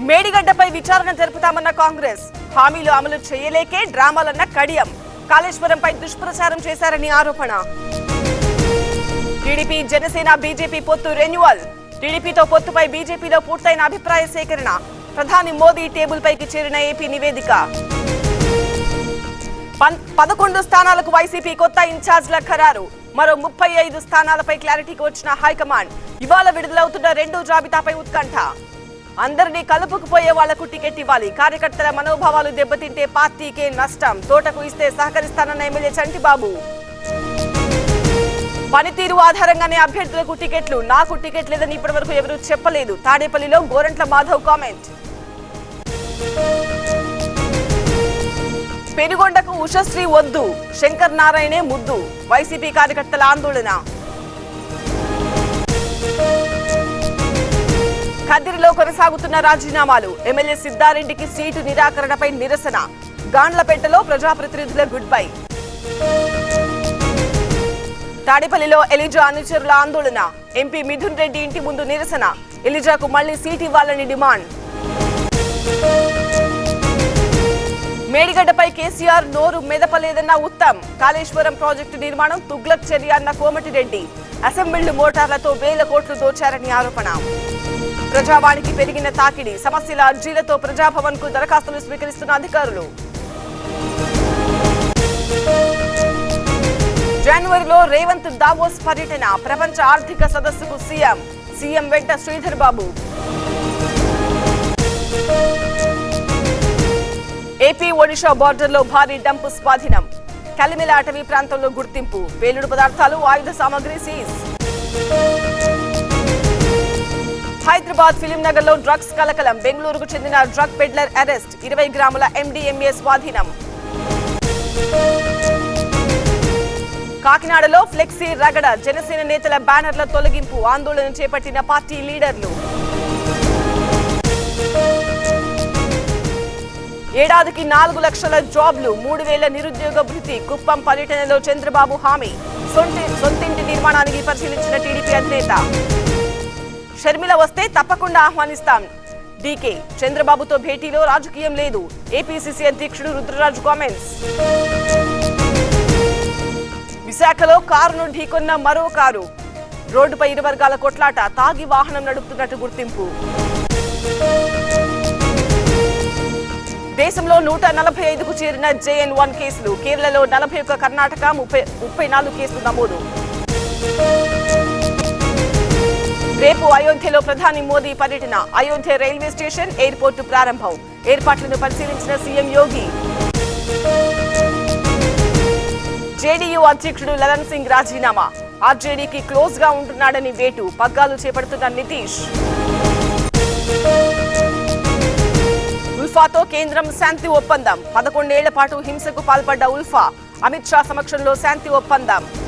మేడిగడ్డపై విచారణ జరుపుతామన్న కాంగ్రెస్ హామీలు అమలు చేయలేకే డ్రామాలన్న కడియం కాళేశ్వరంపై దుష్ప్రచారం చేశారని ఆరోపణ టీడీపీ జనసేన బీజేపీ పొత్తు రెన్యువల్ టీడీపీతో పొత్తుపై బీజేపీలో పూర్తయిన అభిప్రాయ సేకరణ ప్రధాని మోదీ టేబుల్ పైకి చేరిన ఏపీ నివేదిక పన్- పదకొండు స్థానాలకు వైసీపీ కొత్త ఇన్ఛార్జ్ల ఖరారు మరో ముప్పై ఐదు స్థానాలపై క్లారిటీకి వచ్చిన హైకమాండ్ ఇవాళ విడుదలవుతున్న రెండో జాబితాపై ఉత్కంఠ అందరినీ కలుపుకుపోయే వాళ్లకు టికెట్ ఇవ్వాలి కార్యకర్తల మనోభావాలు దెబ్బతింటే పార్టీకే నష్టం తోటకు ఇస్తే సహకరిస్తానన్న ఎమ్మెల్యే చంటిబాబు పనితీరు ఆధారంగానే అభ్యర్థులకు టికెట్లు నాకు టికెట్ లేదని ఇప్పటివరకు ఎవరూ చెప్పలేదు తాడేపల్లిలో గోరంట్ల మాధవ్ కామెంట్ పెనుగొండకు ఉషశ్రీ వద్దు శంకర్ నారాయణే ముద్దు వైసీపీ కార్యకర్తల ఆందోళన కదిరిలో కొనసాగుతున్న రాజీనామాలు ఎమ్మెల్యే సిద్ధారెడ్డికి సీటు నిరాకరణపై నిరసన గాండ్లపేటలో ప్రజాప్రతినిధుల గుడ్ బై తాడేపల్లిలో ఎలిజా అనుచరుల ఆందోళన ఎంపీ మిథున్ రెడ్డి ఇంటి ముందు నిరసన ఎలిజాకు మళ్లీ సీట్ ఇవ్వాలని డిమాండ్ మేడిగడ్డపై కేసీఆర్ నోరు మెదపలేదన్న ఉత్తమ్ కాళేశ్వరం ప్రాజెక్టు నిర్మాణం తుగ్లక్ చర్య అన్న కోమటిరెడ్డి అసెంబ్లీ మోటార్లతో వేల కోట్లు దోచారని ఆరోపణ ప్రజావాణికి పెరిగిన తాకిడి సమస్యల అర్జీలతో ప్రజాభవన్ కు దరఖాస్తులు స్వీకరిస్తున్న అధికారులు జనవరిలో రేవంత్ దావోస్ పర్యటన ప్రపంచ ఆర్థిక సదస్సుకు సీఎం సీఎం వెంట శ్రీధర్ బాబు ఏపీ ఒడిషా బార్డర్లో భారీ డంపు స్వాధీనం కలిమిల అటవీ ప్రాంతంలో గుర్తింపు పేలుడు పదార్థాలు ఆయుధ సామగ్రి సీజ్ హైదరాబాద్ ఫిలిం నగర్ లో డ్రగ్స్ కలకలం బెంగళూరుకు చెందిన డ్రగ్ పెడ్లర్ అరెస్ట్ ఇరవై గ్రాముల ఎండిఎంఏ స్వాధీనం కాకినాడలో ఫ్లెక్సీ రగడ జనసేన నేతల బ్యానర్ల తొలగింపు ఆందోళన చేపట్టిన పార్టీ లీడర్లు ఏడాదికి నాలుగు లక్షల జాబ్లు మూడు వేల నిరుద్యోగ భృతి కుప్పం పర్యటనలో చంద్రబాబు హామీ సొంటి సొంతింటి నిర్మాణానికి పరిశీలించిన టీడీపీ అధినేత షర్మిల వస్తే తప్పకుండా ఆహ్వానిస్తాం డీకే చంద్రబాబుతో భేటీలో రాజకీయం లేదు ఏపీసీసీ అధ్యక్షుడు రుద్రరాజు కామెంట్స్ విశాఖలో కారును ఢీకొన్న మరో కారు రోడ్డుపై ఇరు వర్గాల కొట్లాట తాగి వాహనం నడుపుతున్నట్టు గుర్తింపు దేశంలో నూట నలభై ఐదుకు చేరిన జేఎన్ వన్ కేసులు కేరళలో నలభై ఒక్క కర్ణాటక ముప్పై ముప్పై నాలుగు కేసులు నమోదు రేపు అయోధ్యలో ప్రధాని మోదీ పర్యటన అయోధ్య రైల్వే స్టేషన్ ఎయిర్పోర్టు ప్రారంభం ఏర్పాట్లను పరిశీలించిన సీఎం యోగి జేడీయూ అధ్యక్షుడు లలన్ సింగ్ రాజీనామా ఆర్జేడీకి క్లోజ్ గా ఉంటున్నాడని వేటు పగ్గాలు చేపడుతున్న నితీష్ ఉల్ఫాతో కేంద్రం శాంతి ఒప్పందం పదకొండేళ్ల పాటు హింసకు పాల్పడ్డ ఉల్ఫా అమిత్ షా సమక్షంలో శాంతి ఒప్పందం